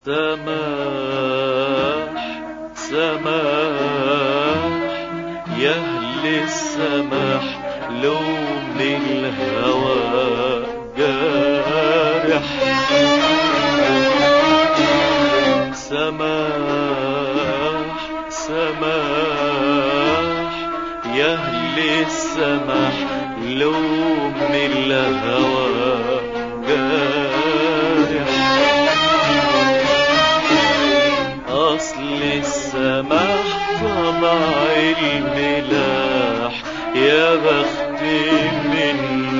سماح سماح يا أهل السماح لوم الهوى جارح سماح سماح يا أهل السماح لوم الهوى جارح أصل السماح طبع الملاح يا بختي من